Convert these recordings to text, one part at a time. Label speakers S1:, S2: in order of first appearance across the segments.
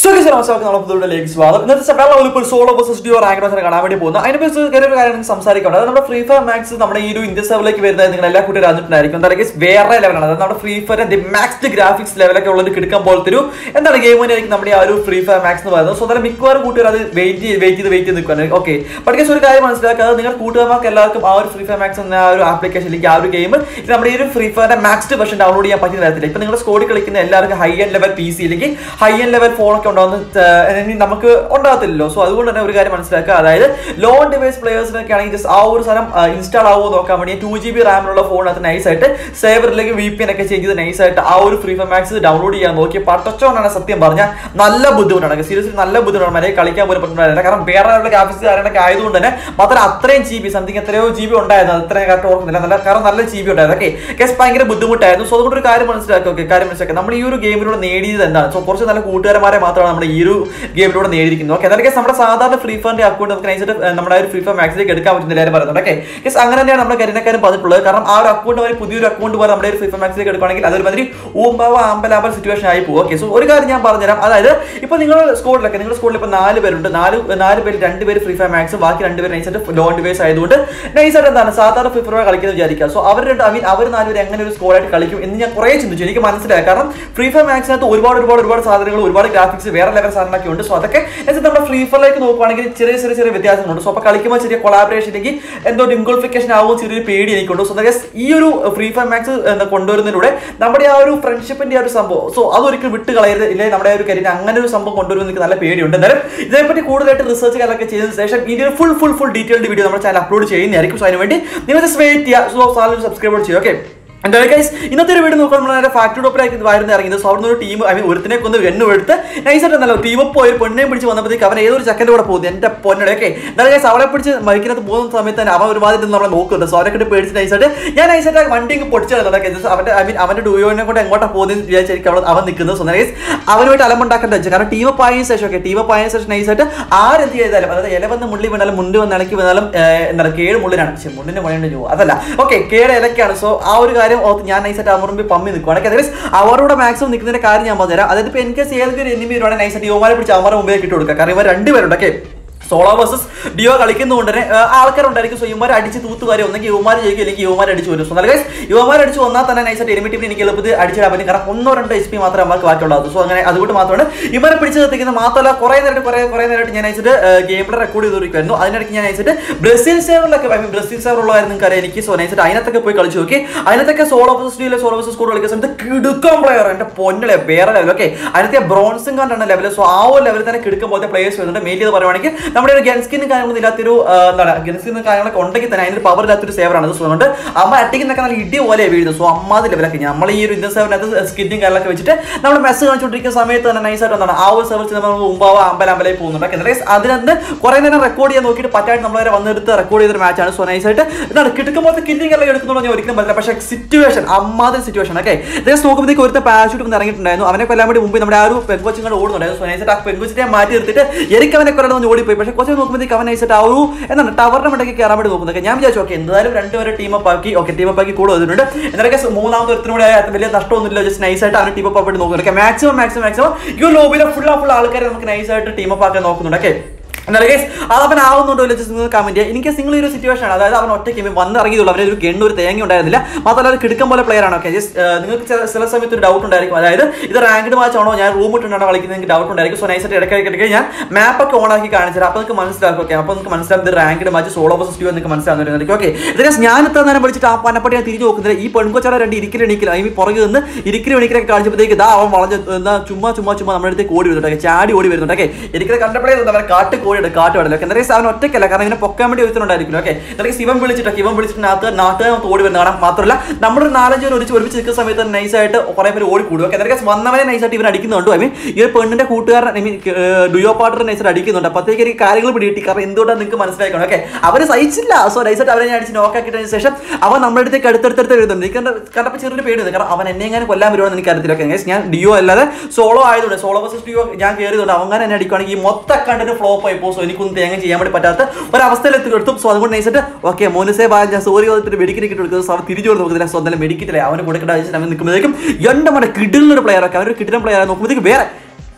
S1: സുഖിച്ചിലേക്ക് സ്വാഗതം ഇന്നത്തെ വെള്ളം ഒലിപ്പോൾ സോളോ ബസ് ഡിയോ റാങ്ക് മാച്ചിനെ കാണാൻ വേണ്ടി പോകുന്നു അതിനെ കുറിച്ച് ഒരു കാര്യം നിങ്ങൾക്ക് സംസാരിക്കണം അത് നമ്മുടെ ഫ്രീ ഫയർ മാക്സ് നമ്മുടെ ഈ ഒരു ഇന്ത്യ സെർവിലേക്ക് വരുന്നത് നിങ്ങൾ എല്ലാ കുട്ടികളും അറിഞ്ഞിട്ടുണ്ടായിരിക്കും എന്തായാലും വേറെ ലെവലാണ് അതായത് നമ്മുടെ ഫ്രീ ഫയറിന്റെ മാക്സ് ഗ്രാഫിക്സ് ലെവലൊക്കെ ഉള്ളത് കിടക്കാൻ പോലത്തെ ഒരു എന്താണ് ഗെയിമിനായിരിക്കും നമ്മുടെ ആ ഒരു ഫ്രീ ഫയർ മാക്സ് എന്ന് പറയുന്നത് സോ അതായത് മിക്കവാറും കൂട്ടുകാർ അത് വെയിറ്റ് ചെയ്ത് വെയിറ്റ് ചെയ്ത് വെയിറ്റ് ചെയ്ത് നിൽക്കുകയാണ് ഓക്കെ പക്ഷേ ഒരു കാര്യം മനസ്സിലാക്കാതെ നിങ്ങൾ കൂട്ടുകാർക്ക് എല്ലാവർക്കും ആ ഒരു ഫ്രീ ഫയർ മാക്സ് എന്ന ആ ഒരു ആപ്ലിക്കേഷനിലേക്ക് ആ ഒരു ഗെയിം ഇത് നമ്മുടെ ഈ ഒരു ഫ്രീ ഫയറിന്റെ മാക്സ് വെർഷൻ ഡൗൺലോഡ് ചെയ്യാൻ പറ്റുന്ന തരത്തില്ല ഇപ്പൊ നിങ്ങൾ സ്കോഡിൽ കളിക്കുന്ന എല്ലാവർക്കും ഹൈ എൻഡ് ലെവൽ പി സിയിലേക്ക് ഹൈ എൻഡ് ലെവൽ ഫോണൊക്കെ ഉണ്ടാവുന്ന ഏഹ്, നമുക്ക് ഉണ്ടാകത്തില്ലല്ലോ സോ അതുകൊണ്ട് തന്നെ ഒരു കാര്യം മനസ്സിലാക്കുക അതായത് ലോ ഡിവൈസ് പ്ലേയേഴ്സിനൊക്കെ ആണെങ്കിൽ ജസ്റ്റ് ആ ഒരു സാധനം ഇൻസ്റ്റാൾ ആവുമോ നോക്കാൻ വേണ്ടി ടു ജി ബി റാമിലുള്ള ഫോണിനകത്ത് നൈസ് ആയിട്ട് സേവറിലേക്ക് വി പി എൻ ഒക്കെ ചേഞ്ച് ചെയ്ത് നൈസ് ആയിട്ട് ആ ഒരു ഫ്രീ ഫയർ മാക്സ് ഡൗൺലോഡ് ചെയ്യാൻ നോക്കി പട്ടച്ചോന്നാണ് സത്യം പറഞ്ഞാൽ നല്ല ബുദ്ധിമുട്ടാണ് സീരിയസ്ലി നല്ല ബുദ്ധിമുട്ടാണ് മര്യാദ കളിക്കാൻ പോലും പറ്റുന്നില്ല കാരണം വേറെ ഗ്രാഫിക്സ് കാര്യങ്ങളൊക്കെ ആയതുകൊണ്ട് തന്നെ മാത്രം അത്രയും ജി ബി സംതിങ് എത്രയോ ജി ബി ഉണ്ടായിരുന്നു അത് അത്രയും കറക്റ്റ് ഓർക്കുന്നില്ല നല്ല കാരണം നല്ല ജി ബി ഉണ്ടായിരുന്നു ഓക്കെ കേസ് ഭയങ്കര ബുദ്ധിമുട്ടായിരുന്നു സോ അതുകൊണ്ട് ഒരു കാര്യം മനസ്സിലാക്കുക ഓക്കെ കാര്യം മനസ്സിലാക്കുക നമ്മൾ ഈ ഒരു ഗെയിമിലൂടെ നേടിയത് എന്താണ് സോ കുറച്ച് നല്ല കൂട്ടുകാരന്മാരെ മാത്രമാണ് നമ്മൾ ഈ ഒരു ഗെയിമിലൂടെ നേടിയിരിക്കുന്നത് ഓക്കെ എന്നാലും കേസ് നമ്മുടെ സാധാരണ ഫ്രീ ഫയറിന്റെ അക്കൗണ്ട് നമുക്ക് നൈസായിട്ട് ഏഹ്, നമ്മുടെ ആ ഒരു ഫ്രീ ഫയർ മാക്സിലേക്ക് എടുക്കാൻ പറ്റുന്ന എല്ലാവരും പറയുന്നുണ്ട് ഓക്കെ കേസ് അങ്ങനെ തന്നെയാണ് നമ്മുടെ കരിനക്കാരും പറഞ്ഞിട്ടുള്ളത് കാരണം ആ ഒരു അക്കൗണ്ട് വരെ പുതിയൊരു അക്കൗണ്ട് പോലെ നമ്മുടെ ഒരു ഫ്രീ ഫയർ മാക്സിലേക്ക് എടുക്കുകയാണെങ്കിൽ അതൊരു മാതിരി ഊമ്പാവ അമ്പലാമ്പൽ സിറ്റുവേഷൻ ആയി പോകും ഓക്കെ സോ ഒരു കാര്യം ഞാൻ പറഞ്ഞുതരാം അതായത് ഇപ്പൊ നിങ്ങൾ സ്കോഡിലൊക്കെ നിങ്ങളുടെ സ്കോഡിൽ ഇപ്പൊ നാല് പേരുണ്ട് നാല് നാല് പേര് രണ്ട് പേര് ഫ്രീ ഫയർ മാക്സും ബാക്കി രണ്ട് പേര് നൈസായിട്ട് ലോൺ ഡിവൈസ് ആയതുകൊണ്ട് നൈസായിട്ട് എന്താണ് സാധാരണ ഫ്രീ ഫയർ കളിക്കുന്നത് വിചാരിക്കുക സോ അവർ രണ്ട് ഐ മീൻ അവർ നാലുപേര് എങ്ങനെ ഒരു സ്കോഡായിട്ട് കളിക്കും എന്ന് ഞാൻ കുറേ ചിന്തിച്ചു എനിക്ക് മനസ്സിലായി കാരണം ഫ്രീ ഫയർ മാക്സിനകത്ത് ഒരുപാട് ഒരുപാട് ഒരുപാട് സാധനങ്ങൾ ഒരുപാട് ഗ്രാഫിക്സ് വേറെ ലെവൽ സാധനങ്ങളൊക്കെ ഉണ്ട് സോ അതൊക്കെ എന്നുവെച്ചാൽ നമ്മുടെ ഫ്രീ ഫയറിലേക്ക് നോക്കുവാണെങ്കിൽ ചെറിയ ചെറിയ ചെറിയ വ്യത്യാസങ്ങളുണ്ട് സോ അപ്പോൾ കളിക്കുമ്പോൾ ചെറിയ കൊളാബറേഷനിലേക്ക് എന്തോ ഡിംഗോൾഫിക്കേഷൻ ആവും ചെറിയൊരു പേടി എനിക്കുണ്ട് സോ guys, ഈ ഒരു ഫ്രീ ഫയർ മാക്സ് കൊണ്ടുവരുന്നതിലൂടെ നമ്മുടെ ആ ഒരു ഫ്രണ്ട്ഷിപ്പിന്റെ ആ ഒരു സംഭവം സോ അതൊരിക്കലും വിട്ട് കളയരുത് ഇല്ലേ നമ്മുടെ ആ ഒരു കരിയർ അങ്ങനെ ഒരു സംഭവം കൊണ്ടുവരുന്ന എനിക്ക് നല്ല പേടിയുണ്ട് എന്നാലും ഇതിനെപ്പറ്റി കൂടുതലായിട്ട് റിസർച്ച് കാര്യങ്ങളൊക്കെ ചെയ്തതിന് ശേഷം ഇതിന് full full full detailed video നമ്മുടെ ചാനൽ അപ്ലോഡ് ചെയ്യുന്നതായിരിക്കും സോ അതിനുവേണ്ടി നിങ്ങൾ ജസ്റ്റ് വെയിറ്റ് ചെയ്യുക സോ ചാനൽ സബ്സ്ക്രൈബ് ചെയ്യുക ഓക്കെ എന്തായാലും ഗൈസ് ഇന്നത്തെ ഒരു വീഡിയോ നോക്കുമ്പോൾ നമ്മൾ നേരെ ഫാക്ടറി ടോപ്പിലായിരിക്കും വരുന്ന ഇറങ്ങിയത് സോ അവിടെ ഒരു ടീം ഐ മീൻ ഒരുത്തിനെ കൊന്ന് വെണ്ണു എടുത്ത് നൈസായിട്ട് നല്ല ടീം പോയി ഒരു പെണ്ണിനെ പിടിച്ച് വന്നപ്പോഴത്തേക്ക് അവൻ ഏതൊരു ചെക്കൻ്റെ കൂടെ പോകുന്നു എൻ്റെ പൊന്നടെ ഓക്കെ എന്തായാലും ഗൈസ് അവളെ പിടിച്ച് മരിക്കുന്നത് പോകുന്ന സമയത്ത് തന്നെ അവൻ ഒരുപാട് ഇരുന്ന് നമ്മളെ നോക്കുന്നുണ്ട് സോ അവരെ പേടിച്ച് നൈസായിട്ട് ഞാൻ നൈസായിട്ട് വണ്ടി അങ്ങ് പൊടിച്ചു കളഞ്ഞു അവൻ്റെ ഐ മീൻ അവൻ്റെ ഡുയോനെ കൊണ്ട് എങ്ങോട്ടാ പോകുന്നത് വിചാരിച്ചായിരിക്കും അവൾ അവൻ നിൽക്കുന്നത് സോ ഗൈസ് അവനുമായിട്ട് അലമുണ്ടാക്കേണ്ട വെച്ചു കാരണം ടീം അപ്പ് ആയതിനു ശേഷം ഓക്കെ ടീം അപ്പ് ആയതിനു ശേഷം നൈസായിട്ട് ആരെന്ത് ചെയ്താലും അതായത് ഇല വന്ന് മുള്ളി വീണാലും മുണ്ട് വന്ന് ഇളക്കി വീണാലും ഏഹ്, എന്താണ് കേട് മുള്ളിനാണ് പക്ഷേ മുള്ളിന്റെ പണിയുണ്ട് ജോ അതല്ല ഓക്കെ കേട് ഇലക്കാണ് സോ ആ ഒരു കാര്യം ഓർത്ത് ഞാൻ നൈസായിട്ട് അവറുമ്പി പമ്മി നിൽക്കുവാണ് അതായത് അവരോട് മാക്സിമം നിൽക്കുന്നതിന്റെ കാര്യം ഞാൻ പറഞ്ഞുതരാം അതായത് ഇപ്പൊ എനിക്ക് ഏതൊരു എനിമി വരുവാണെങ്കിൽ നൈസായിട്ട് യുവമാരെ പിടിച്ച് അവന്മാരെ മുമ്പിലേക്ക് ഇട്ട് കൊടുക്കുക കാരണം ഇവർ രണ്ടുപേരുണ്ട് ഓക്കെ സോളോ വേഴ്സസ് ഡിയോ കളിക്കുന്നതുകൊണ്ട് തന്നെ ആ, ആൾക്കാരുണ്ടായിരിക്കും സോ ഇവന്മാർ അടിച്ച് തൂത്ത് കാര്യം ഒന്നെങ്കിൽ യുവമാർ ജയിക്കും അല്ലെങ്കിൽ യുവമാർ അടിച്ച് വരും സോ നല്ല യുവമാർ അടിച്ച് വന്നാൽ തന്നെ നൈസായിട്ട് എലിമിറ്റി എനിക്ക് എളുപ്പത്തിൽ അടിച്ചിടാൻ പറ്റും കാരണം ഒന്നോ രണ്ടോ എച്ച് പി മാത്രമേ അവർക്ക് ബാക്കിയുള്ളൂ സോ അങ്ങനെ അതുകൊണ്ട് മാത്രമാണ് ഇവരെ പിടിച്ച് നിർത്തിക്കുന്നത് മാത്രമല്ല കുറേ നേരമായിട്ട് കുറേ കുറേ നേരമായിട്ട് ഞാൻ അയച്ചിട്ട് ഗെയിമിൽ റെക്കോർഡ് ചെയ്തിരിക്കുമായിരുന്നു അതിനിടയ്ക്ക് ഞാൻ അയച്ചിട്ട് ബ്രസീൽ സെവറിലൊക്കെ ഐ മീൻ ബ്രസീൽ സെവർ ഉള്ളതായിരുന്നു നിങ്ങൾക്ക് അറിയാം എനിക്ക് സോ നൈസായിട്ട് അതിനകത്തൊക്കെ പോയി കളിച്ചു നോക്കി അതിനകത്തൊക്കെ സോളോ ഡിയിലെ സോളോ ബസ് സ്കൂൾ കളിക്കുന്ന സമയത്ത് കിടുക്കം പ്ലെയർ എൻ്റെ പൊന്നലെ വേറെ ലെവൽ ഓക്കെ അതിനകത്തെ ബ്രോൺസും കണ്ടാണ് ലെവൽ സോ ആ ഒരു ലെവലിൽ തന്നെ കിടക്കും പോലത്തെ പ്ലേയേഴ്സ് വരുന്നുണ്ട് മെയിൻ ചെയ്ത് പറയുവാണെങ്കിൽ നമ്മുടെ ഒരു ഗൺസ്കിന്നും കാര്യങ്ങളൊന്നും ഇല്ലാത്തൊരു ആ, എന്താണ് ഗൺസ്കിന്നും കാര്യങ്ങളൊക്കെ ഉണ്ടെങ്കിൽ തന്നെ അതിന് പവർ ഇല്ലാത്തൊരു സേവറാണ് സോ അതുകൊണ്ട് അമ്മ അട്ടിക്കുന്നൊക്കെ നല്ല ഇടി പോലെ വീഴുന്നത് സോ അമ്മാതി ലെവലൊക്കെ നമ്മൾ ഈ ഒരു ഇന്ത്യൻ സേവറിനകത്ത് സ്കിന്നും കാര്യങ്ങളൊക്കെ വെച്ചിട്ട് നമ്മൾ മെസ്സ് കാണിച്ചുകൊണ്ടിരിക്കുന്ന സമയത്ത് തന്നെ നൈസായിട്ട് എന്താണ് ആ ഒരു സെർച്ച് നമ്മൾ മുമ്പാവ അമ്പല അമ്പലയിൽ പോകുന്നുണ്ട് ഓക്കെ എന്താ അതിനകത്ത് കുറെ നേരം റെക്കോർഡ് ചെയ്യാൻ നോക്കിയിട്ട് പറ്റായിട്ട് നമ്മൾ വരെ വന്നെടുത്ത് റെക്കോർഡ് ചെയ്തൊരു മാച്ചാണ് സോ നൈസായിട്ട് എന്താണ് കിടക്കുമ്പോൾ കില്ലിംഗ് എല്ലാം എടുക്കുന്നുണ്ടോ ഞാൻ ഒരിക്കലും പറ്റില്ല പക്ഷേ സിറ്റുവേഷൻ അമ്മാതിരി സിറ്റുവേഷൻ ഓക്കെ ഇദ്ദേഹം നോക്കുമ്പോഴത്തേക്ക് ഒരുത്ത പാരഷൂട്ട് ഒന്ന് ഇറങ്ങിയിട്ടുണ്ടായിരുന്നു അവനെ കൊല്ലാൻ വേണ്ടി മുമ്പ് നമ്മുടെ ആ ഒരു പെൺകൊച്ചും കൂടെ ഓടുന്നുണ്ടായിരുന്നു സോ നൈസായിട്ട് ആ പെൺകൊച്ചിനെ മാറ്റി നിർത്തിയിട്ട് എനിക്ക് അവനെ കൊല്ലണം എന്ന് ഓടിപ്പോയി പക്ഷേ കൊച്ചു നോക്കുമ്പോഴത്തേക്ക് അവൻ നൈസായിട്ട് ആ ഒരു എന്താണ് ടവറിന്റെ മണ്ടയ്ക്ക് കയറാൻ വേണ്ടി നോക്കുന്നത് ഞാൻ വിചാരിച്ചു ഓക്കെ എന്തായാലും രണ്ടുപേരെ ടീം അപ്പ് ആക്കി ഓക്കെ ടീം അപ്പ് ആക്കി കൂടെ വന്നിട്ടുണ്ട് എന്നൊക്കെ മൂന്നാമത്തെ ഒരുത്തിനും കൂടെ ആയ വലിയ നഷ്ടമൊന്നുമില്ല ജസ്റ്റ് നൈസായിട്ട് അവനെ ടീം അപ്പ് ആയിട്ട് നോക്കുന്നുണ്ട് മാക്സിമം മാക്സിമം മാക്സിമം ഈ ഒരു ലോബിയിലെ ഫുൾ ആ ഫുൾ ആൾക്കാരെ നമുക്ക് നൈസായിട്ട് ടീം അപ്പ് ആക്കാൻ നോക്കുന്നുണ്ട് ഓക്കെ എന്നാലും ഗൈസ് അതവൻ ആവുന്നുണ്ടോ ഇല്ല ജസ്റ്റ് നിങ്ങൾ കമന്റ് ചെയ്യുക എനിക്ക് സിംഗിൾ ഒരു സിറ്റുവേഷൻ ആണ് അതായത് അവൻ ഒറ്റയ്ക്ക് വന്നിറങ്ങിയതുള്ളൂ അവൻ്റെ ഒരു ഗണ്ണ ഒരു തേങ്ങ ഉണ്ടായിരുന്നില്ല മാത്രമല്ല അത് കിടക്കം പോലെ പ്ലെയർ ആണ് ഓക്കെ ജസ്റ്റ് നിങ്ങൾക്ക് ചില ചില സമയത്ത് ഒരു ഡൗട്ട് ഉണ്ടായിരിക്കും അതായത് ഇത് റാങ്ക്ഡ് മാച്ച് ആണോ ഞാൻ റൂം ഇട്ടുണ്ടാണോ കളിക്കുന്നത് എനിക്ക് ഡൗട്ട് ഉണ്ടായിരിക്കും സോ നൈസായിട്ട് ഇടയ്ക്ക് ഇടയ്ക്ക് ഞാൻ മാപ്പ് ഒക്കെ ഓൺ ആക്കി കാണിച്ചത് അപ്പോൾ നിങ്ങൾക്ക് മനസ്സിലാക്കും ഓക്കെ അപ്പോൾ നിങ്ങൾക്ക് മനസ്സിലാക്കും ഇത് റാങ്ക്ഡ് മാച്ച് സോളോ ബസ് സ്റ്റീവ് നിങ്ങൾക്ക് മനസ്സിലാകുന്നതായിരിക്കും ഓക്കെ ഇതിനെ ഞാൻ ഇത്ര നേരം വിളിച്ചിട്ട് ആ പനപ്പട്ടി ഞാൻ തിരിഞ്ഞു നോക്കുന്നില്ല ഈ പെൺകൊച്ചാടെ രണ്ട് ഇരിക്കൽ എണീക്കില്ല ഈ പുറകെ നിന്ന് ഇരിക്കൽ എണീക്കലൊക്കെ കാണിച്ചപ്പോഴത്തേക്ക് ഇതാ അവൻ വളഞ്ഞ് എന്താ ചുമ്മാ ചുമ്മാ ചുമ്മാ നമ്മുടെ അടുത്തേക്ക് ഓടി വരുന്നുണ്ട് ചാടി ഓടി വരുന്നുണ്ട് ഓക്കെ ഇരിക്കൽ കണ്ടപ്പോഴേ അവരെ കാട്ട് കോഴിയുടെ കാട്ട് വേണമല്ലോ എന്താ പറയുക അവൻ ഒറ്റയ്ക്കല്ല കാരണം ഇങ്ങനെ പൊക്കാൻ വേണ്ടി ഒരുത്തനുണ്ടായിരിക്കും ഓക്കെ എന്താ ശിവൻ വിളിച്ചിട്ടൊക്കെ ഇവൻ വിളിച്ചിട്ട് നാട്ടുകാർ നാട്ടുകാർ ഓടി വരുന്ന കാണാം മാത്രമല്ല നമ്മളൊരു നാലഞ്ച് പേര് ഒരുമിച്ച് ഒരുമിച്ച് നിൽക്കുന്ന സമയത്ത് നൈസായിട്ട് കുറെ പേര് ഓടി കൂടും ഓക്കെ എന്താ വന്നവനെ നൈസായിട്ട് ഇവൻ അടിക്കുന്നുണ്ട് ഐ മീൻ ഈ ഒരു പെണ്ണിന്റെ കൂട്ടുകാരൻ ഐ മീൻ ഡുയോ പാർട്ടർ നൈസായിട്ട് അടിക്കുന്നുണ്ട് അപ്പോഴത്തേക്ക് എനിക്ക് കാര്യങ്ങൾ പിടികിട്ടി കാരണം എന്തുകൊണ്ടാണ് നിങ്ങൾക്ക് മനസ്സിലാക്കണം ഓക്കെ അവര് സഹിച്ചില്ല സോ നൈസായിട്ട് അവരെ ഞാൻ അടിച്ച് നോക്കാക്കിയതിനു ശേഷം അവൻ നമ്മുടെ അടുത്തേക്ക് അടുത്തടുത്തടുത്ത് വരുന്നുണ്ട് എനിക്ക് കണ്ട- കണ്ടപ്പോൾ ചെറിയൊരു പേടിയുണ്ട് കാരണം അവൻ എന്നെ എങ്ങനെ കൊല്ലാൻ വരുവാണെന്ന് എനിക്ക് അറിയത്തില്ല ഓക്കെ ഞാൻ ഡിയോ അല്ലാതെ സോളോ ആയതുകൊണ്ട് സോളോ വേഴ്സസ് ഡിയോ ഞാൻ കയറിയതുകൊണ്ട് അവങ്ങനെ എന്നെ അടിക്കുകയാണെങ്കിൽ ഈ മൊത്തം കണ്ടിട്ട് ഫ്ലോപ്പ് ആയി പോകും സോ എനിക്കൊന്നും തേങ്ങ ചെയ്യാൻ വേണ്ടി പറ്റാത്ത ഒരവസ്ഥയിൽ എത്തി എടുത്തും സോ അതുകൊണ്ട് നൈസിട്ട് ഓക്കെ മോനുസേ ബാ ഞാൻ സോറി വന്നിട്ട് മെഡിക്കറ്റ് കിട്ടി കൊടുക്കുന്നത് സോ അവൻ തിരിച്ചു കൊടുത്ത് നോക്കുന്നില്ല സോ എന്തായാലും മെഡിക്കറ്റില്ലേ അവന് കൊടുക്കേണ്ട ആവശ്യം അവൻ നിൽക്കുമ്പോഴേക്കും എൻ്റെ മറ്റേ കിടിലൊരു പ്ലെയർ ഒക്കെ അവനൊരു കിടിലൻ പ്ലെയർ നോക്കുമ്പോഴത്തേക്ക് വേറെ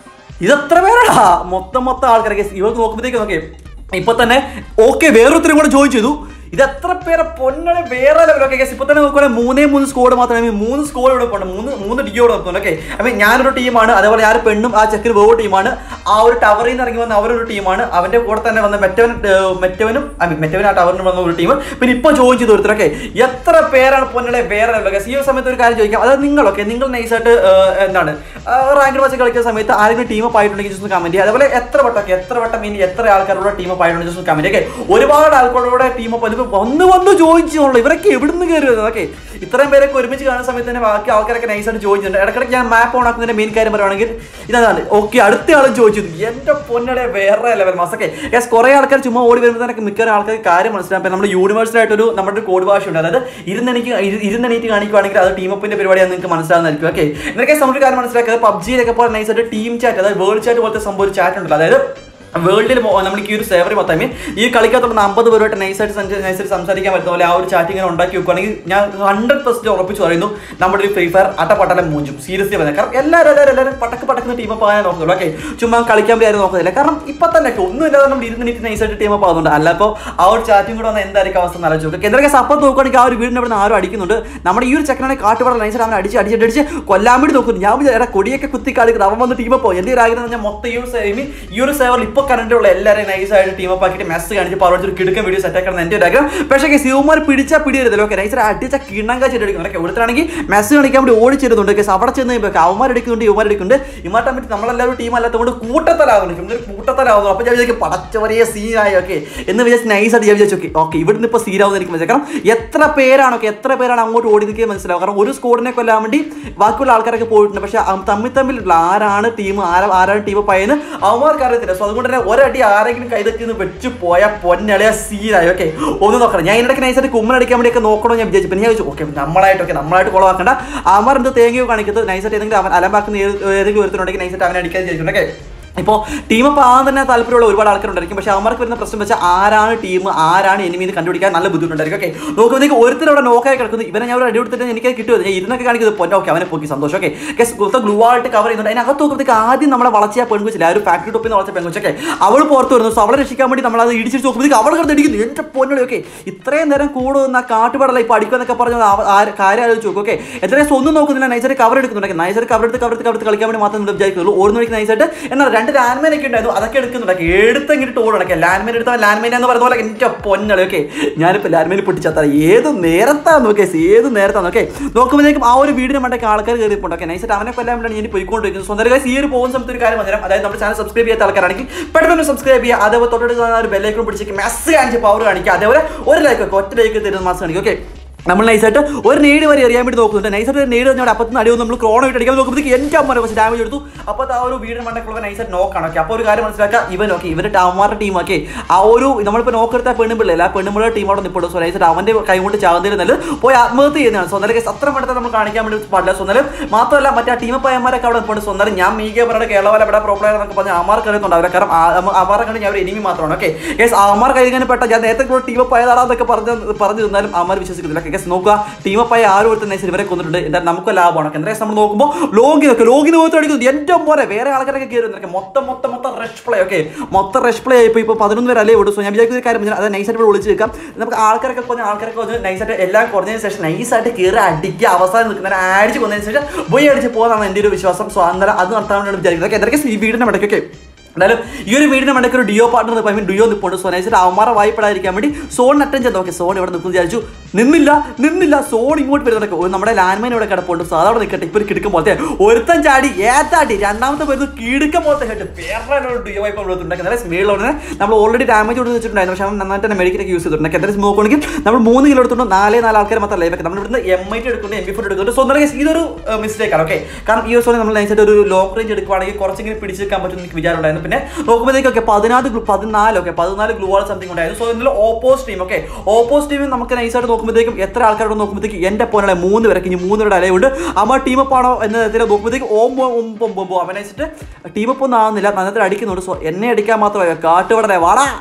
S1: ഇത് എത്ര പേരാടാ മൊത്തം മൊത്തം ആൾക്കാരൊക്കെ ഇവർ നോക്കുമ്പോഴത്തേക്ക് നോക്കേ ഇപ്പൊ തന്നെ ഓക്കെ വേറൊരുത്തരും കൂടെ ജോയിൻ ചെയ്തു ഇത് എത്ര പേരെ പൊന്നണ വേറെ ലെവലൊക്കെ കേസ് ഇപ്പൊ തന്നെ നോക്കുവാണെങ്കിൽ മൂന്നേ മൂന്ന് സ്കോഡ് മാത്രമേ മൂന്ന് സ്കോഡ് ഇവിടെ പോകണം മൂന്ന് മൂന്ന് ഡിയോട് നോക്കുന്നു ഓക്കെ ഐ മീൻ ഞാനൊരു ടീമാണ് അതേപോലെ ഞാൻ പെണ്ണും ആ ചെക്കിന് വേറെ ടീമാണ് ആ ഒരു ടവറിൽ നിന്ന് ഇറങ്ങി വന്ന അവരൊരു ടീമാണ് അവന്റെ കൂടെ തന്നെ വന്ന മെറ്റവൻ ഏർ, മെറ്റവനും ഐ മീൻ മെറ്റവൻ ആ ടവറിന് വന്ന ഒരു ടീം പിന്നെ ഇപ്പൊ ജോയിൻ ചെയ്ത് ഒരുത്തരൊക്കെ എത്ര പേരാണ് പൊന്നളെ വേറെ ലെവലൊക്കെ ഈ ഒരു സമയത്ത് ഒരു കാര്യം ചോദിക്കാം അതായത് നിങ്ങളൊക്കെ നിങ്ങൾ നൈസായിട്ട് എന്താണ് റാങ്ക് വെച്ച് കളിക്കുന്ന സമയത്ത് ആരെങ്കിലും ടീം ആയിട്ടുണ്ടെങ്കിൽ ജസ്റ്റ് കമന്റ് ചെയ്യുക അതേപോലെ എത്ര വട്ടമൊക്കെ എത്ര വട്ടം ഇനി എത്ര ആൾക്കാരുടെ ടീം ആയിട്ടുണ്ടെങ്കിൽ ജസ്റ്റ് കമന്റ് ഒക്കെ ഒരുപാട് ആൾക്കാരുടെ ടീം അപ്പ് വന്ന് വന്ന് ജോയിൻ ചെയ്യുള്ളൂ ഇവരൊക്കെ എവിടുന്ന് കയറി വരുന്നത് ഓക്കെ ഇത്രയും പേരൊക്കെ ഒരുമിച്ച് കാണുന്ന സമയത്ത് തന്നെ ബാക്കി ആൾക്കാരൊക്കെ നൈസായിട്ട് ജോയിൻ ചെയ്യുന്നുണ്ട് ഇടയ്ക്കിടയ്ക്ക് ഞാൻ മാപ്പ് ഓൺ ആക്കുന്നതിന്റെ മെയിൻ കാര്യം പറയുകയാണെങ്കിൽ ഇതാണ് ഓക്കെ അടുത്ത ആളും ചോദിച്ചു എന്റെ പൊന്നടെ വേറെ ലെവൽ മാസൊക്കെ യെസ് കുറെ ആൾക്കാർ ചുമ്മാ ഓടി വരുമ്പോൾ തന്നെ മിക്ക ആൾക്കാർക്ക് കാര്യം മനസ്സിലാക്കാൻ നമ്മുടെ യൂണിവേഴ്സൽ ആയിട്ടൊരു നമ്മുടെ ഒരു കോഡ് ഭാഷ ഉണ്ട് അതായത് ഇരുന്നെനിക്ക് ഇരുന്നെണീറ്റ് കാണിക്കുവാണെങ്കിൽ അത് ടീം അപ്പിന്റെ പരിപാടിയാണ് നിങ്ങൾക്ക് മനസ്സിലാകുന്നതായിരിക്കും ഓക്കെ എന്നൊക്കെ നമ്മുടെ കാര്യം മനസ്സിലാക്കുക പബ്ജിയിലൊക്കെ പോലെ നൈസായിട്ട് ടീം ചാറ്റ് അതായത് വേൾഡ് ചാറ്റ് പോലത്തെ സംഭവം ഒരു ചാറ്റ് ഉണ്ടല്ലോ അതായത് വേൾഡിൽ നമ്മൾ ഈ ഒരു സേവറി മൊത്തമേ ഈ കളിക്കകത്തുള്ള അമ്പത് പേരുമായിട്ട് നൈസായിട്ട് നൈസായിട്ട് സംസാരിക്കാൻ പറ്റുന്ന പോലെ ആ ഒരു ചാറ്റ് ഇങ്ങനെ ഉണ്ടാക്കി വെക്കുകയാണെങ്കിൽ ഞാൻ ഹൺഡ്രഡ് പെർസെന്റ് ഉറപ്പിച്ച് പറയുന്നു നമ്മുടെ ഒരു ഫ്രീ ഫയർ അട്ടപ്പട്ടലം മൂഞ്ചും സീരിയസ്ലി പറയുന്നത് കാരണം എല്ലാവരും എല്ലാവരും എല്ലാവരും പട്ടക്ക് പടക്കുന്ന ടീം അപ്പ് ആകാൻ നോക്കുന്നുള്ളൂ ഓക്കെ ചുമ്മാ കളിക്കാൻ വേണ്ടി ആരും നോക്കുന്നില്ല കാരണം ഇപ്പൊ തന്നെ ഒന്നുമില്ലാതെ നമ്മൾ ഇരുന്ന് നീറ്റ് നൈസായിട്ട് ടീം അപ്പ് ആകുന്നുണ്ട് അല്ല അപ്പോൾ ആ ഒരു ചാറ്റും കൂടെ വന്ന് എന്തായിരിക്കും അവസ്ഥ എന്ന് ആലോചിച്ച് നോക്കുക എന്തൊക്കെ സപ്പോർട്ട് നോക്കുകയാണെങ്കിൽ ആ ഒരു വീടിന് അവിടെ നിന്ന് ആരും അടിക്കുന്നുണ്ട് നമ്മുടെ ഈ ഒരു ചെക്കനാണ് കാട്ടുപടം നൈസായിട്ട് അവൻ അടിച്ച് അടിച്ച് അടിച്ച് കൊല്ലാൻ വേണ്ടി നോക്കുന്നു ഞാൻ വിചാരിച്ചു, എടാ കൊടിയൊക്കെ കുത്തി കളിക്കുന്നത് അവൻ വന്ന് ടീം അപ്പ് എൻ്റെ ഒരു ആഗ്രഹം എന്ന് പറഞ്ഞാൽ മൊത്തം ഈ ഒരു സേമി ഈ ഒരു സേവറിൽ ഇപ്പോൾ കറണ്ടുള്ള എല്ലാവരെയും നൈസായിട്ട് ടീം അപ്പ് ആക്കിയിട്ട് മെസ്സ് കാണിച്ച് പറഞ്ഞു ഒരു കിടക്കൻ വീഡിയോ സെറ്റ് ആക്കണം എൻ്റെ ഒരു ആഗ്രഹം പക്ഷേ സിവമാർ പിടിച്ചാൽ പിടിയരുതല്ലോ ഓക്കെ നൈസായിട്ട് അടിച്ച കിണ്ണങ്ക ചെടിക്കുന്നു ഓക്കെ ഇവിടുത്താണെങ്കിൽ മെസ്സ് കാണിക്കാൻ വേണ്ടി ഓടിച്ചിരുന്നുണ്ട് കേസ് അവിടെ ചെന്ന് കഴിയുമ്പോൾ അവന്മാർ എടുക്കുന്നുണ്ട് ഇവന്മാർ എടുക്കുന്നുണ്ട് ഇമാട്ടാൻ പറ്റി നമ്മളെല്ലാവരും ടീം അല്ലാത്തതുകൊണ്ട് കൂട്ടത്തലാവുന്നു ചുമ്മാ ഒരു കൂട്ടത്തലാവുന്നു അപ്പോൾ ഞാൻ വിചാരിക്കും പടച്ചവറിയ സീനായി ഓക്കെ എന്ന് വിചാരിച്ച് നൈസായിട്ട് ഞാൻ വിചാരിച്ചു ഓക്കെ ഓക്കെ ഇവിടുന്ന് ഇപ്പോൾ സീനാവുന്ന എനിക്ക് മനസ്സിലാക്കാം കാരണം എത്ര പേരാണ് ഓക്കെ എത്ര പേരാണ് അങ്ങോട്ട് ഓടി നിൽക്കുക മനസ്സിലാവും കാരണം ഒരു സ്കോഡിനെ കൊല്ലാൻ വേണ്ടി ബാക്കിയുള്ള ആൾക്കാരൊക്കെ പോയിട്ടുണ്ട് പക്ഷേ അവ- തമ്മിൽ തമ്മിലുള്ള ആരാണ് ടീം ആരാ ആരാണ് ടീം പയ്യന് അവന്മാർക്ക് അറിയത്തില്ല സോ അതുകൊണ്ട് തന്നെ ഒരടി ആരെങ്കിലും കൈതട്ടി നിന്ന് വെച്ച് പോയാൽ പൊന്നളിയ സീനായി ഓക്കെ ഒന്ന് നോക്കണം ഞാൻ ഇതിനിടയ്ക്ക് നൈസായിട്ട് കുമ്മനടിക്കാൻ വേണ്ടിയൊക്കെ നോക്കണോ ഞാൻ വിചാരിച്ചു പിന്നെ ഞാൻ ചോദിച്ചു ഓക്കെ നമ്മളായിട്ടൊക്കെ നമ്മളായിട്ട് കുളമാക്കണ്ട അവന്മാർ എന്ത് തേങ്ങയോ കാണിക്കുന്നത് നൈസായിട്ട് ഏതെങ്കിലും അവൻ അലമ്പാക്കുന്ന ഏത് ഏതെങ്കിലും ഒരുത്തരുണ്ടെങ്കിൽ നൈസായിട്ട് അവനെ അടിക്കാൻ വിചാരിച്ചിട്ടുണ്ട് ഓക്കെ ഇപ്പോൾ ടീം അപ്പോൾ ആ തന്നെ താല്പര്യമുള്ള ഒരുപാട് ആൾക്കാരുണ്ടായിരിക്കും പക്ഷേ അവന്മാർക്ക് വരുന്ന പ്രശ്നം വെച്ചാൽ ആരാണ് ടീം ആരാണ് എനിമി എന്ന് കണ്ടുപിടിക്കാൻ നല്ല ബുദ്ധിമുട്ടുണ്ടായിരിക്കും ഓക്കെ നോക്കുമ്പോഴത്തേക്ക് ഒരുത്തർ അവിടെ നോക്കായി കിടക്കുന്നു ഇവനെ ഞാൻ ഒരു അടി കൊടുത്തിട്ട് എനിക്ക് കിട്ടുമോ ഞാൻ ഇരുന്നൊക്കെ കാണിക്കുന്നത് പൊന്നെ ഓക്കെ അവനെ പോക്കി സന്തോഷം ഓക്കെ മൊത്തം ഗ്ലൂ ആയിട്ട് കവർ ചെയ്യുന്നുണ്ട് അതിനകത്ത് നോക്കുമ്പോഴത്തേക്ക് ആദ്യം നമ്മളെ വളർച്ച പെൺകുച്ചില്ല ആ ഒരു ഫാക്ടറി ടോപ്പിൽ നിന്ന് വളർച്ച പെൺകുച്ചൊക്കെ അവൾ പുറത്ത് വരുന്നു സോ അവളെ രക്ഷിക്കാൻ വേണ്ടി നമ്മൾ അത് ഇടിച്ചിട്ട് നോക്കുമ്പോഴത്തേക്ക് അവൾ കിടന്ന് ഇടിക്കുന്നു എൻ്റെ പൊന്നടി ഓക്കെ ഇത്രയും നേരം കൂടുന്ന കാട്ടുപടല ഇപ്പോൾ അടിക്കുമെന്നൊക്കെ പറഞ്ഞ കാര്യം ആലോചിച്ച് നോക്കും ഓക്കെ എത്രയും ഒന്നും നോക്കുന്നില്ല നൈസായിട്ട് കവർ എടുക്കുന്നുണ്ട് നൈസായിട്ട് കവർ എടുത്ത് കവർ എടുത്ത് കവർ എടുത്ത് കളിക്കാൻ വേണ്ടി മാത്രം നമ്മൾ വിചാരിക്കുന്നുള്ളൂ ഓടുന്ന വഴിക്ക് നൈസായിട്ട് എന്നാൽ രണ്ട് ലാൻഡ്മൈൻ ഒക്കെ ഉണ്ടായിരുന്നു അതൊക്കെ എടുക്കുന്നുണ്ട് എടുത്ത് ഇങ്ങോട്ട് ഓടണക്കെ ലാൻഡ്മൈൻ എടുത്താൽ ലാൻഡ്മൈൻ എന്ന് പറയുന്ന പോലെ എൻ്റെ പൊന്നളി ഓക്കെ ഞാനിപ്പോൾ ലാൻഡ്മൈൻ പൊട്ടിച്ചാത്ത ഏത് നേരത്താന്ന് നോക്കേ ഏത് നേരത്താന്ന് ഓക്കെ നോക്കുമ്പോഴേക്കും ആ ഒരു വീടിന് മണ്ടൊക്കെ ആൾക്കാർ കയറിയിട്ടുണ്ട് ഓക്കെ നൈസായിട്ട് അവനെ കൊല്ലാൻ വേണ്ടിയാണ് ഞാൻ പോയിക്കൊണ്ടിരിക്കുന്നത് സ്വന്തം guys, ഈ ഒരു പോകുന്ന സമയത്ത് ഒരു കാര്യം പറഞ്ഞുതരാം അതായത് നമ്മുടെ ചാനൽ സബ്സ്ക്രൈബ് ചെയ്യാത്ത ആൾക്കാരാണെങ്കിൽ പെട്ടെന്ന് സബ്സ്ക്രൈബ് ചെയ്യുക അതേപോലെ തൊട്ടടുത്ത് ഒരു ബെല്ലൈക്കൺ പിടിച്ചേക്ക് മെസ്സ് കാണിച്ച് പവർ കാണിക്കുക അതേപോലെ ഒരു ലൈക്ക് ഒക്കെ ഒറ്റ ലൈക്ക് തരുന്ന മാസം കാണിക്കും ഓക്കെ നമ്മൾ നൈസായിട്ട് ഒരു നേട് വരെ എറിയാൻ വേണ്ടി നോക്കുന്നുണ്ട് നൈസായിട്ട് ഒരു നേട് തന്നെ അപ്പത്തിന് അടിയോ നമ്മൾ ക്രോണ ഇട്ട് അടിക്കാൻ നോക്കുമ്പോഴത്തേക്ക് എൻ്റെ അമ്മ കുറച്ച് ഡാമേജ് എടുത്തു അപ്പോൾ ആ ഒരു വീടിന് മണ്ടക്കുള്ള നൈസായിട്ട് നോക്കാണ് ഓക്കെ അപ്പോൾ ഒരു കാര്യം മനസ്സിലാക്കുക ഇവൻ ഓക്കെ ഇവരുടെ ടവന്മാരുടെ ടീം ഒക്കെ ആ ഒരു നമ്മളിപ്പോൾ നോക്കെടുത്ത പെണ്ണുമ്പിള്ളല്ല ആ പെണ്ണുമ്പിള്ള ടീം അവിടെ നിൽപ്പുള്ളൂ സോ നൈസായിട്ട് അവൻ്റെ കൈ കൊണ്ട് ചാകുന്നതിരുന്നാലും പോയി ആത്മഹത്യ ചെയ്യുന്നതാണ് സോ എന്നാലും അത്ര മണ്ടത്തെ നമ്മൾ കാണിക്കാൻ വേണ്ടി പാടില്ല സോ എന്നാലും മാത്രമല്ല മറ്റേ ആ ടീം പയ്യന്മാരൊക്കെ അവിടെ നിൽപ്പുണ്ട് സോ എന്നാലും ഞാൻ മീകെ പറഞ്ഞ കേരള ഇവിടെ പ്രോ പ്ലെയർ എന്നൊക്കെ പറഞ്ഞാൽ അമാർക്ക് അറിയുന്നുണ്ട് അവരെ കാരണം അമാരെ കണ്ട് ഞാൻ ഒരു എനിമി മാത്രമാണ് ഓക്കെ കേസ് അമാർ കൈകാനും പെട്ട ഞാൻ നേരത്തെ കൂടെ ടീം പയതാറാന്നൊക്കെ പറഞ്ഞ് പറഞ്ഞു തന്നാലും അമാർ വിശ്വസിക്കുന്നില്ല കേസ് നോക്കുക ടീം പയ ആരും ഒരുത്തന്നെ നൈസ് ഇവരെ കൊന്നിട്ടുണ്ട് എന്താ നമുക്ക് ലാഭമാണ് എന്താ നമ്മൾ നോക്കുമ്പോൾ ലോഗിനൊക്കെ ലോഗിന് പോയിട്ട് അടിക്കുന്നത് എൻ്റെ പോലെ വേറെ ആൾക്കാരൊക്കെ കയറി വന്നിരിക്കും മൊത്തം മൊത്തം മൊത്തം റഷ് പ്ലേ ഓക്കെ മൊത്തം റഷ് പ്ലേ ഇപ്പോൾ ഇപ്പോൾ പതിനൊന്ന് പേര് അല്ലേ വിടും സോ ഞാൻ വിചാരിക്കുന്ന ഒരു കാര്യം പറഞ്ഞാൽ അത് നൈസായിട്ട് ഇവിടെ വിളിച്ച് വെക്കാം നമുക്ക് ആൾക്കാരൊക്കെ കുറഞ്ഞ ആൾക്കാരൊക്കെ വന്ന് നൈസായിട്ട് എല്ലാം കുറഞ്ഞതിന് ശേഷം നൈസായിട്ട് കയറി അടിക്കുക അവസാനം നിൽക്കുന്ന അടിച്ച് കൊന്നതിന് ശേഷം പോയി അടിച്ച് പോകുന്നതാണ് എൻ്റെ ഒരു വിശ്വാസം സോ അന്നേരം അത് നടത്താൻ വേണ്ടിയാണ് വിചാരിക്കുന്നത് ഓക്കെ എന്തൊക്കെ ഈ വീടിൻ്റെ ഇടയ്ക്കൊക്കെ എന്തായാലും ഈ ഒരു വീടിന് മണ്ടയ്ക്ക് ഒരു duo partner I mean duo നിൽപ്പുണ്ട് സോ നൈസായിട്ട് അവന്മാരെ വായ്പടാതിരിക്കാൻ വേണ്ടി സോൺ അറ്റൻഡ് ചെയ്ത് ഓക്കെ സോൺ ഇവിടെ നിൽക്കുന്നു വിചാരിച്ചു നിന്നില്ല നിന്നില്ല സോൺ ഇങ്ങോട്ട് വരുന്നതൊക്കെ നമ്മുടെ ലാൻഡ്മൈൻ ഇവിടെ കിടപ്പുണ്ട് സോ അതവിടെ നിൽക്കട്ടെ ഇപ്പോൾ ഒരു കിടക്കും പോലത്തെ ഒരുത്തൻ ചാടി ഏത്താടി രണ്ടാമത്തെ വരുന്നത് കിടുക്കം പോലത്തെ ഹെഡ് വേറെ ഒരു ഡിയോ വായ്പ കൊടുത്തിട്ടുണ്ടെങ്കിൽ അതായത് സ്മീളിലോടെ നമ്മൾ ഓൾറെഡി ഡാമേജ് കൊടുത്ത് വെച്ചിട്ടുണ്ടായിരുന്നു പക്ഷേ അവൻ നന്നായിട്ട് തന്നെ മെഡിക്കലൊക്കെ യൂസ് ചെയ്തിട്ടുണ്ട് എന്തായാലും നോക്കുകയാണെങ്കിൽ നമ്മൾ മൂന്ന് കിലോ എടുത്തുകൊണ്ട് നാലേ നാല് ആൾക്കാർ മാത്രം ലൈവ് നമ്മൾ ഇവിടുന്ന് എം ഐ ടി എടുക്കുന്നുണ്ട് എം ബി ഫോർ എടുക്കുന്നുണ്ട് സോ എന്തായാലും ഇതൊരു മിസ്റ്റേക്ക് ആണ് ഓക്കെ കാരണം ഈ ഒരു സമയം നമ്മൾ നൈസായിട്ട് ഒരു ലോങ് റേഞ്ച് എടുക്കുവാണെങ്കിൽ കുറച്ചെങ്കിലും പിടിച്ചെടുക്കാൻ പറ്റും എനിക്ക് വിചാരം ഉണ്ടായിരുന്നു പിന്നെ നോക്കുമ്പോഴത്തേക്കൊക്കെ പതിനാല് ഗ്ലൂ പതിനാല് ഓക്കെ പതിനാല് ഗ്ലൂ ആൾ സംതിങ് ഉണ്ടായിരുന്നു സോ ഇതിൽ ഓപ്പോസ് ടീം ഓക്കെ ഓപ്പോസ് ടീം നമുക്ക് നൈസായിട്ട് നോക്കുമ്പോഴത്തേക്കും എത്ര ആൾക്കാരോട് നോക്കുമ്പോഴത്തേക്ക് എൻ്റെ പോലുള്ള മൂന്ന് പേരൊക്കെ ഇനി മൂന്ന് പേരുടെ അലയുണ്ട് അമ്മ ടീം അപ്പ് ആണോ എന്ന തരത്തിൽ നോക്കുമ്പോഴത്തേക്ക് ഓം ഓം പൊം പൊം അവൻ വെച്ചിട്ട് ടീം അപ്പ് ഒന്നും ആവുന്നില്ല നന്നത്തിൽ അടിക്കുന്നുണ്ട് സോ എന്നെ അടിക്കാൻ മാത്രമേ കാട്ടുവടനെ വാടാ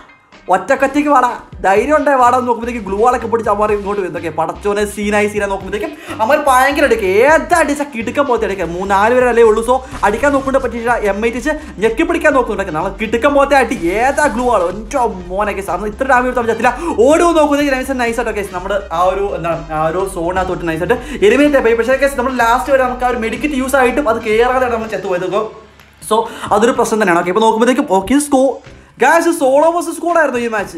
S1: ഒറ്റക്കൊറ്റയ്ക്ക് വാടാ ധൈര്യം ഉണ്ടേ വാടാ എന്ന് നോക്കുമ്പോഴത്തേക്ക് ഗ്ലൂ ആളൊക്കെ പിടിച്ച് അമ്മ ഇങ്ങോട്ട് വരുന്നൊക്കെ പടച്ചോനെ സീനായി സീനായി നോക്കുമ്പോഴത്തേക്കും അമ്മ ഭയങ്കര അടിക്കുക ഏതാ അടിച്ചാൽ കിടുക്കം പോലത്തെ അടിക്കുക മൂന്നാല് പേര് അല്ലേ ഉള്ളൂ സോ അടിക്കാൻ നോക്കുന്നുണ്ട് പറ്റിയിട്ട് എം ഐ ടിച്ച് ഞെക്കി പിടിക്കാൻ നോക്കുന്നുണ്ട് നാളെ കിടുക്കം പോലത്തെ അടി ഏതാ ഗ്ലൂ ആളോ ഒറ്റ മോനൊക്കെ സാറിന് ഇത്ര ഡാമേജ് കൊടുത്താൽ പറ്റത്തില്ല ഓടുമോ നോക്കുന്നെങ്കിൽ നൈസ് നൈസ് ആയിട്ടൊക്കെ നമ്മുടെ ആ ഒരു എന്താണ് ആ ഒരു സോണിനകത്തോട്ട് നൈസായിട്ട് എലിമിനേറ്റ് ആയി പോയി പക്ഷേ കേസ് നമ്മൾ ലാസ്റ്റ് വരെ നമുക്ക് ആ ഒരു മെഡിക്കറ്റ് യൂസ് ആയിട്ടും അത് കയറാതെ നമ്മൾ ചെത്ത് പോയത് സോ അതൊരു പ്രശ്നം തന്നെയാണ് ഓക്കെ ഇപ്പോൾ നോക്കുമ്പോഴത്തേക്കും ഓക്കെ സ്കോ ഗാസ് സോളോ വേഴ്സസ് സ്കോഡായിരുന്നു ഈ മാച്ച്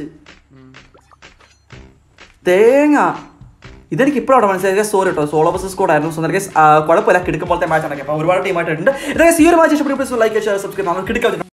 S1: തേങ്ങ ഇതെനിക്ക് ഇപ്പോഴാണ് മനസ്സിലായത് സോറി കേട്ടോ സോളോ വേഴ്സസ് സ്കോഡായിരുന്നു സോ എനിക്ക് കുഴപ്പമില്ല കിടക്കും പോലത്തെ മാച്ച് ആണ് അപ്പോൾ ഒരുപാട് ടീമായിട്ടുണ്ട് ഇതൊക്കെ ഈ ഒരു മാച്ച് ഇഷ്ടപ്പെട്ടു ലൈക്ക് ഷെയർ സബ്സ്ക്രൈബ് നമ്മൾ കിടക്കാം